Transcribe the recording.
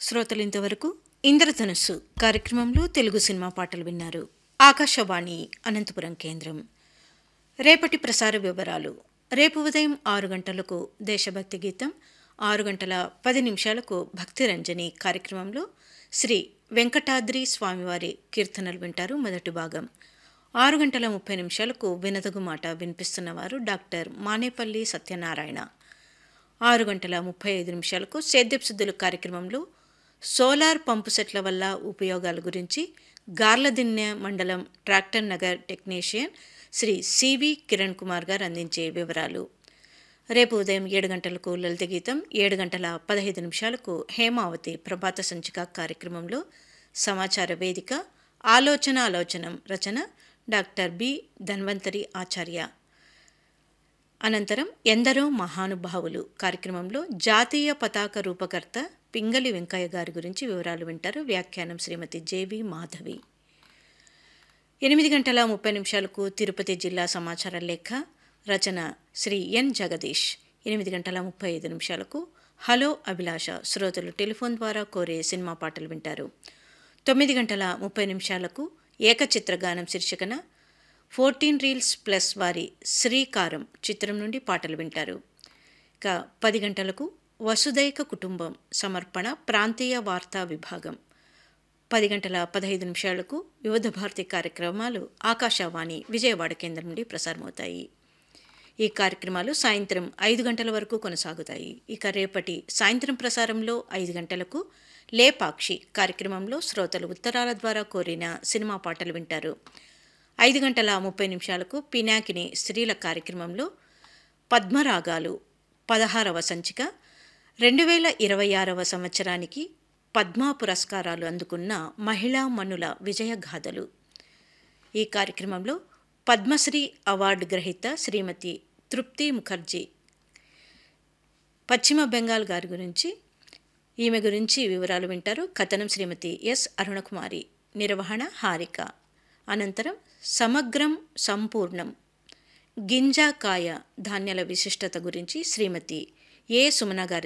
శ్రోతలు ఇంతవరకు ఇంద్రధనుస్సు కార్యక్రమంలో తెలుగు సినిమా పాటలు విన్నారు ఆకాశవాణి అనంతపురం కేంద్రం రేపటి ప్రసార వివరాలు రేపు ఉదయం ఆరు గంటలకు దేశభక్తి గీతం ఆరు గంటల పది నిమిషాలకు భక్తి రంజని కార్యక్రమంలో శ్రీ వెంకటాద్రి స్వామివారి కీర్తనలు వింటారు మొదటి భాగం ఆరు గంటల ముప్పై నిమిషాలకు వినదగు మాట వినిపిస్తున్నవారు డాక్టర్ మానేపల్లి సత్యనారాయణ ఆరు గంటల ముప్పై ఐదు నిమిషాలకు సేద్యపు కార్యక్రమంలో సోలార్ పంపు సెట్ల వల్ల ఉపయోగాల గురించి గార్లదిన్నె మండలం tractor Nagar technician Shri C V Kiran Kumar గారు అందించే వివరాలు రేపు ఉదయం ఏడు గంటలకు లలిత గీతం ఏడు గంటల పదహైదు నిమిషాలకు హేమావతి ప్రభాత సంచిక కార్యక్రమంలో సమాచార వేదిక ఆలోచన ఆలోచనం రచన డాక్టర్ బి ధన్వంతరి ఆచార్య అనంతరం ఎందరో మహానుభావులు కార్యక్రమంలో జాతీయ పతాక రూపకర్త పింగళి వెంకయ్య గారి గురించి వివరాలు వింటారు వ్యాఖ్యానం శ్రీమతి జేవి మాధవి ఎనిమిది గంటల ముప్పై నిమిషాలకు తిరుపతి జిల్లా సమాచార లేఖ రచన శ్రీ ఎన్ జగదీష్ ఎనిమిది గంటల ముప్పై ఐదు నిమిషాలకు హలో అభిలాష శ్రోతలు టెలిఫోన్ ద్వారా కోరే సినిమా పాటలు వింటారు తొమ్మిది గంటల ముప్పై నిమిషాలకు ఏకచిత్రగానం శీర్షికన ఫోర్టీన్ రీల్స్ ప్లస్ వారి శ్రీకారం చిత్రం నుండి పాటలు వింటారు ఇక పది గంటలకు వసుదైక కుటుంబం సమర్పణ ప్రాంతీయ వార్తా విభాగం పది గంటల పదహైదు నిమిషాలకు వివిధ భారతి కార్యక్రమాలు ఆకాశవాణి విజయవాడ కేంద్రం నుండి ప్రసారమవుతాయి ఈ కార్యక్రమాలు సాయంత్రం ఐదు గంటల వరకు కొనసాగుతాయి ఇక రేపటి సాయంత్రం ప్రసారంలో ఐదు గంటలకు లేపాక్షి కార్యక్రమంలో శ్రోతలు ఉత్తరాల ద్వారా కోరిన సినిమా పాటలు వింటారు ఐదు గంటల ముప్పై నిమిషాలకు పినాకిని స్త్రీల కార్యక్రమంలో పద్మరాగాలు పదహారవ సంచిక రెండు వేల ఇరవై ఆరవ సంవత్సరానికి పద్మా పురస్కారాలు అందుకున్న మహిళా మనుల విజయగాథలు ఈ కార్యక్రమంలో పద్మశ్రీ అవార్డు గ్రహీత శ్రీమతి తృప్తి ముఖర్జీ పశ్చిమ బెంగాల్ గారి గురించి ఈమె గురించి వివరాలు వింటారు కథనం శ్రీమతి ఎస్ అరుణకుమారి నిర్వహణ హారిక అనంతరం సమగ్రం సంపూర్ణం గింజాకాయ ధాన్యాల విశిష్టత గురించి శ్రీమతి ఏ సుమన గారి